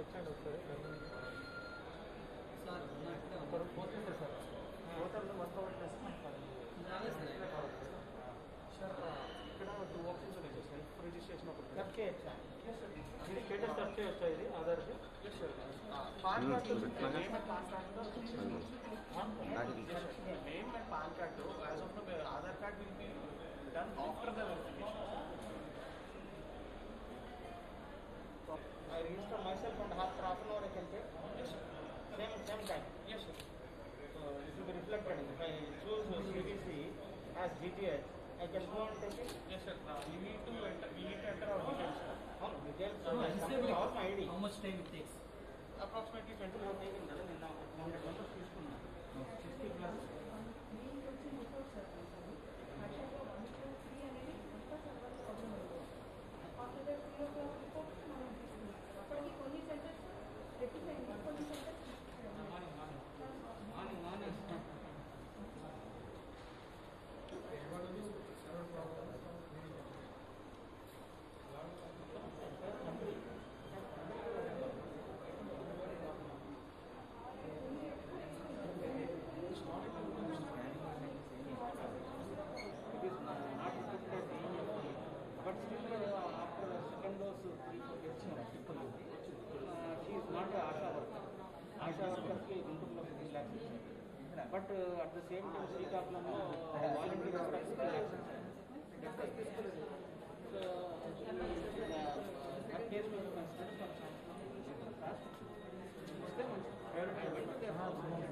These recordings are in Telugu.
వచ్చండి ఒకసారి సార్ ఒకరు పోతుంది సార్ పోతల్లో మొత్తం సార్ ఇక్కడ టూ ఆప్షన్స్ ఉన్నాయి సార్ సెల్ఫ్ రిజిస్ట్రేషన్ ఒకటి సెర్చ్ చేయొచ్చా ఇది స్టేటస్ సెర్చ్ చేయొచ్చా ఇది ఆధార్కి PAN card name and PAN card name and PAN card as of the Aadhaar card will be done after the verification I register myself and half half an hour I can take. Yes, sir. Same same time. Yes, sir. So it will be reflected. If I choose CBC as GTH, I can go and take it. Yes, sir. Now we need to enter. We need to enter our details. How details? So I come all my ID. How much time it takes Approximately twenty more taken. నిన్న హండ్రెడ్ మెంబర్స్ తీసుకున్నాను సిక్స్టీ ప్లస్ అప్పటికి కొన్ని సెంటర్స్ రెక్టిఫై అయ్యింది కొన్ని centres morning morning It is not not restricted to any but still uh, after second dose three four days people uh, she is not a ASHA worker. ASHA workers కి గుంటూరులో ఫిఫ్టీన్ ల్యాక్స్ ఇచ్చారు but at the same time శ్రీకాకుళంలో వాలంటీర్ కూడా ఫిఫ్టీన్ ల్యాక్స్ ఇచ్చారు సో వన్ కేసు మీద కన్సిడర్ ఇస్తే మంచి private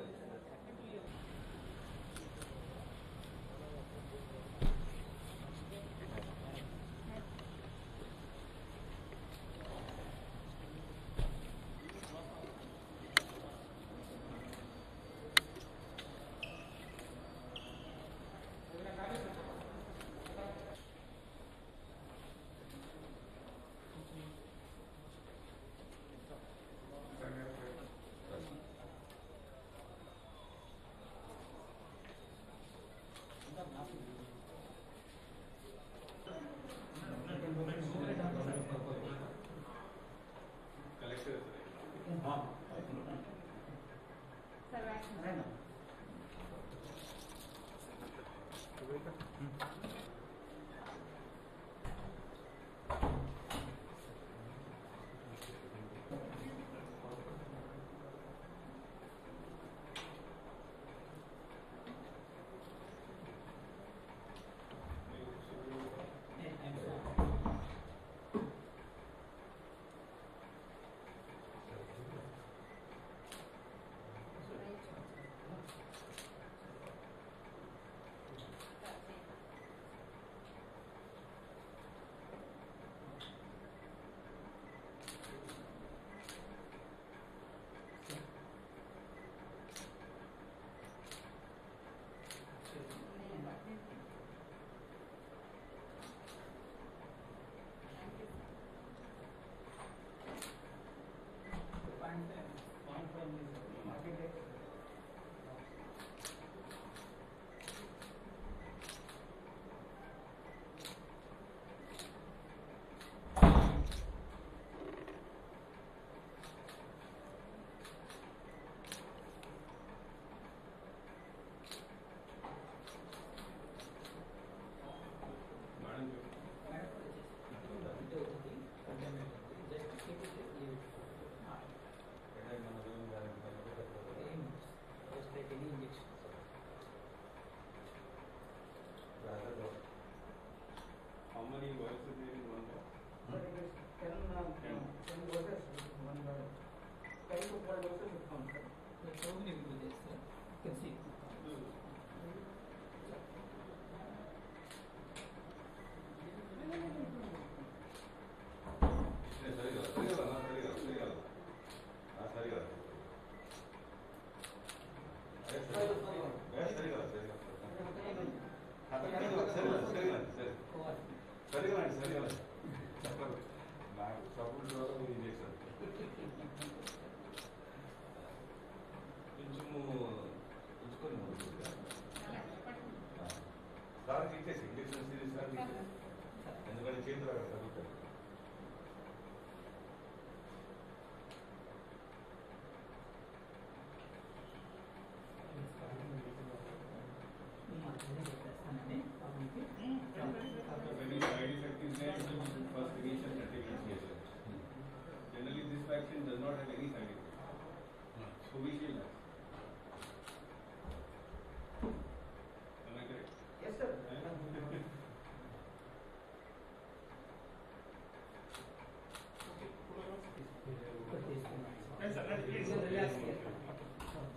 sir vaccine How many voices there in one box? సరే, సరిగా, సరిగా, నా సరిగా, సరిగా. నా సరిగా. అరే, సరిగా. ఏ, సరిగా, సరిగా. అక్కడ సరిగా, సరిగా, సరిగా, సరిగా. సరిగా అండి, సరిగా. చెప్పండి. నాకు సపోర్ట్ ద్వారా మీరు ఇంజక్షన్ కొంచెము ఉంచుకొని ముందుకు. సార్కి ఇచ్చేసి ఇంజక్షన్ సిరీస్ సార్కి ఇచ్చేసి ఎందుకంటే చేతులు అక్కడ తగ్గుతాయి